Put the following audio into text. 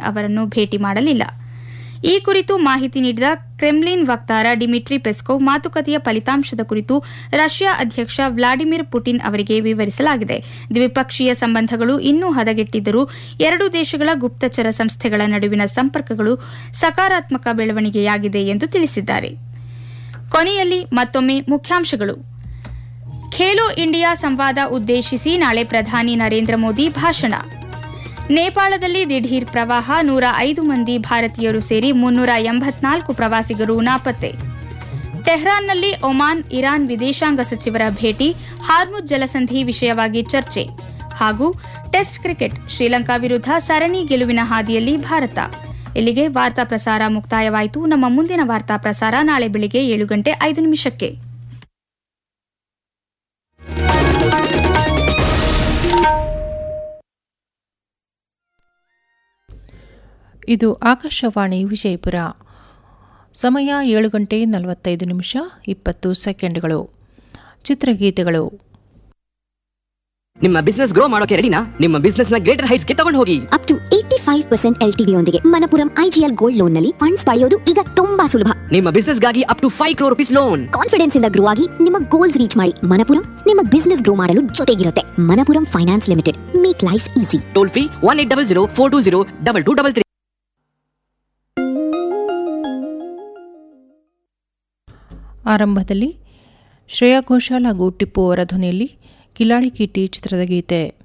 ಅವರನ್ನು ಭೇಟಿ ಮಾಡಲಿಲ್ಲ ಈ ಕುರಿತು ಮಾಹಿತಿ ನೀಡಿದ ಕ್ರೆಮ್ಲಿನ್ ವಕ್ತಾರ ಡಿಮಿಟ್ರಿ ಪೆಸ್ಕೋವ್ ಮಾತುಕತೆಯ ಫಲಿತಾಂಶದ ಕುರಿತು ರಷ್ಯಾ ಅಧ್ಯಕ್ಷ ವ್ಲಾಡಿಮಿರ್ ಪುಟಿನ್ ಅವರಿಗೆ ವಿವರಿಸಲಾಗಿದೆ ದ್ವಿಪಕ್ಷೀಯ ಸಂಬಂಧಗಳು ಇನ್ನೂ ಹದಗೆಟ್ಟಿದ್ದರೂ ಎರಡೂ ದೇಶಗಳ ಗುಪ್ತಚರ ಸಂಸ್ಥೆಗಳ ನಡುವಿನ ಸಂಪರ್ಕಗಳು ಸಕಾರಾತ್ಮಕ ಬೆಳವಣಿಗೆಯಾಗಿದೆ ಎಂದು ತಿಳಿಸಿದ್ದಾರೆ ಕೊನೆಯಲ್ಲಿ ಮತ್ತೊಮ್ಮೆ ಮುಖ್ಯಾಂಶಗಳು ಖೇಲೋ ಇಂಡಿಯಾ ಸಂವಾದ ಉದ್ದೇಶಿಸಿ ನಾಳೆ ಪ್ರಧಾನಿ ನರೇಂದ್ರ ಮೋದಿ ಭಾಷಣ ನೇಪಾಳದಲ್ಲಿ ದಿಢೀರ್ ಪ್ರವಾಹ ನೂರ ಐದು ಮಂದಿ ಭಾರತೀಯರು ಸೇರಿ ಮುನ್ನೂರ ಎಂಬತ್ನಾಲ್ಕು ಪ್ರವಾಸಿಗರು ನಾಪತ್ತೆ ಟೆಹ್ರಾನ್ನಲ್ಲಿ ಒಮಾನ್ ಇರಾನ್ ವಿದೇಶಾಂಗ ಸಚಿವರ ಭೇಟಿ ಹಾರ್ಮುಜ್ ಜಲಸಂಧಿ ವಿಷಯವಾಗಿ ಚರ್ಚೆ ಹಾಗೂ ಟೆಸ್ಟ್ ಕ್ರಿಕೆಟ್ ಶ್ರೀಲಂಕಾ ವಿರುದ್ಧ ಸರಣಿ ಗೆಲುವಿನ ಹಾದಿಯಲ್ಲಿ ಭಾರತ ಇಲ್ಲಿಗೆ ವಾರ್ತಾ ಪ್ರಸಾರ ಮುಕ್ತಾಯವಾಯಿತು ನಮ್ಮ ಮುಂದಿನ ವಾರ್ತಾ ಪ್ರಸಾರ ನಾಳೆ ಬೆಳಿಗ್ಗೆ ಏಳು ಗಂಟೆ ಐದು ನಿಮಿಷಕ್ಕೆ ಇದು ಆಕಾಶವಾಣಿ ವಿಜಯಪುರ ಸಮಯ ಏಳು ಗಂಟೆ ನಲವತ್ತೈದು ನಿಮಿಷ ಇಪ್ಪತ್ತು ಸೆಕೆಂಡ್ಗಳು ಚಿತ್ರಗೀತೆಗಳು ನಿಮ್ಮ ಬಿಸ್ನೆಸ್ ಗ್ರೋ ಮಾಡೋಕೆ ರೆಡಿನಾ ನಿಮ್ಮ ಬಿಸ್ನೆಸ್ ನ ಗ್ರೇಟರ್ ಹೈಟ್ಸ್ ಗೆ ತಗೊಂಡು ಹೋಗಿ up to eighty five percent L T ಯೊಂದಿಗೆ ಮನಪುರಂ ಐಜಿಎಲ್ ಗೋಲ್ಡ್ ಲೋನ್ ನಲ್ಲಿ ಫಂಡ್ಸ್ ಪಡೆಯೋದು ಈಗ ತುಂಬಾ ಸುಲಭ ನಿಮ್ಮ ಬಿಸ್ನೆಸ್ ಗಾಗಿ up to five crore rupees loan confidence ಇಂದ ಗ್ರೋ ಆಗಿ ನಿಮ್ಮ ಗೋಲ್ಸ್ ರೀಚ್ ಮಾಡಿ ಮನಪುರಂ ನಿಮ್ಮ ಬಿಸ್ನೆಸ್ ಗ್ರೋ ಮಾಡಲು ಜೊತೆಗಿರುತ್ತೆ Manappuram finance limited make life easy toll free one eight double zero four two zero double two double three ಆರಂಭದಲ್ಲಿ ಶ್ರೇಯಾ ಘೋಷಾಲ್ ಹಾಗೂ ಟಿಪ್ಪು ಅವರ ಧ್ವನಿಯಲ್ಲಿ ಕಿಲಾಡಿ ಕಿಟಿ ಚಿತ್ರದ ಗೀತೆ